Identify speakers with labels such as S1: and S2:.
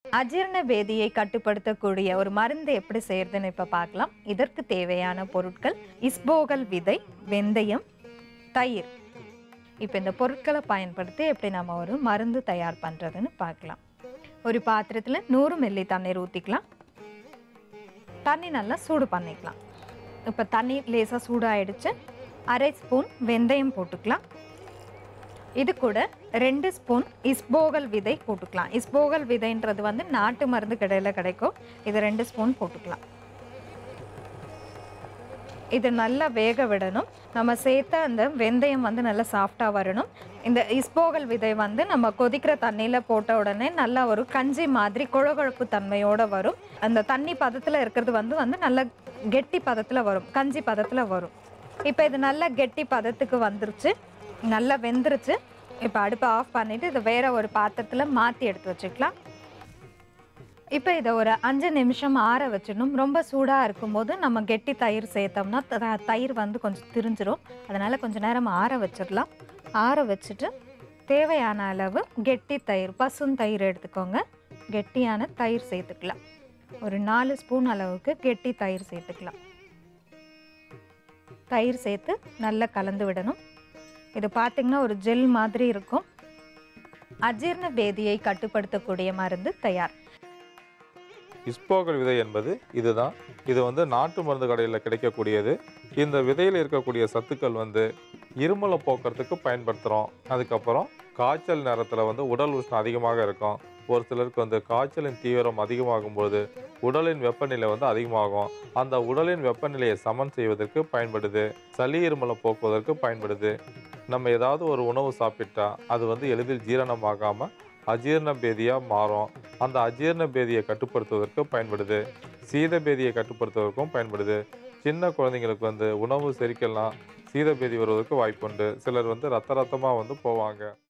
S1: அஜீரண பேதியை கட்டுப்படுத்தக்கூடிய ஒரு மருந்து எப்படி செய்யறதுன்னு இப்ப பார்க்கலாம் இதற்கு தேவையான பொருட்கள் இஸ்போகல் விதை வெந்தயம் தயிர் இப்போ இந்த பொருட்களை பயன்படுத்தி எப்படி நம்ம ஒரு மருந்து தயார் பண்றதுன்னு பார்க்கலாம் ஒரு பாத்திரத்துல நூறு மில்லி தண்ணீர் ஊற்றிக்கலாம் தண்ணி நல்லா சூடு பண்ணிக்கலாம் இப்போ தண்ணி லேசாக சூடாயிடுச்சு அரை ஸ்பூன் வெந்தயம் போட்டுக்கலாம் இது கூட ரெண்டு ஸ்பூன் இஸ்போகல் விதை போட்டுக்கலாம் இஸ்போகல் விதைன்றது வந்து நாட்டு மருந்து கடையில் கிடைக்கும் இது ரெண்டு ஸ்பூன் போட்டுக்கலாம் இது நல்லா வேக விடணும் நம்ம சேர்த்த அந்த வெந்தயம் வந்து நல்லா சாஃப்டாக வரணும் இந்த இஸ்போகல் விதை வந்து நம்ம கொதிக்கிற தண்ணியில் போட்ட உடனே நல்லா ஒரு கஞ்சி மாதிரி கொழகொழப்பு தன்மையோட வரும் அந்த தண்ணி பதத்தில் இருக்கிறது வந்து வந்து நல்லா கெட்டி பதத்தில் வரும் கஞ்சி பதத்தில் வரும் இப்போ இது நல்லா கெட்டி பதத்துக்கு வந்துருச்சு நல்லா வெந்துருச்சு இப்போ அடுப்பை ஆஃப் பண்ணிவிட்டு இதை வேற ஒரு பாத்திரத்தில் மாற்றி எடுத்து வச்சுக்கலாம் இப்போ இதை ஒரு அஞ்சு நிமிஷம் ஆற வச்சிடணும் ரொம்ப சூடாக இருக்கும்போது நம்ம கெட்டி தயிர் சேர்த்தோம்னா த- தயிர் வந்து கொஞ்சம் திரிஞ்சிரும் அதனால் கொஞ்சம் நேரம் ஆற வச்சிடலாம் ஆற வச்சுட்டு தேவையான அளவு கெட்டி தயிர் பசும் தயிர் எடுத்துக்கோங்க கெட்டியான தயிர் சேர்த்துக்கலாம் ஒரு நாலு ஸ்பூன் அளவுக்கு கெட்டி தயிர் சேர்த்துக்கலாம் தயிர் சேர்த்து நல்லா கலந்து விடணும் இது பார்த்திங்கன்னா ஒரு ஜெல் மாதிரி இருக்கும் அஜீரண பேதியை கட்டுப்படுத்தக்கூடிய மருந்து தயார்
S2: இஸ்போகல் விதை என்பது இதுதான் இது வந்து நாட்டு மருந்து கடையில் கிடைக்கக்கூடியது இந்த விதையில் இருக்கக்கூடிய சத்துக்கள் வந்து இருமலை போக்குறதுக்கு பயன்படுத்துகிறோம் அதுக்கப்புறம் காய்ச்சல் நேரத்தில் வந்து உடல் உஷ்ணம் அதிகமாக இருக்கும் ஒரு சிலருக்கு வந்து காய்ச்சலின் தீவிரம் அதிகமாகும் பொழுது உடலின் வெப்பநிலை வந்து அதிகமாகும் அந்த உடலின் வெப்பநிலையை சமன் செய்வதற்கு பயன்படுது சளி இருமலை போக்குவதற்கு பயன்படுது நம்ம ஏதாவது ஒரு உணவு சாப்பிட்டா அது வந்து எளிதில் ஜீரணமாகாமல் அஜீரண பேதியாக மாறும் அந்த அஜீரண பேதியை கட்டுப்படுத்துவதற்கு பயன்படுது சீத பேதியை கட்டுப்படுத்துவதற்கும் பயன்படுது சின்ன குழந்தைங்களுக்கு வந்து உணவு செரிக்கலாம் சீத பேதி வருவதற்கு வாய்ப்புண்டு சிலர் வந்து ரத்த ரத்தமாக வந்து போவாங்க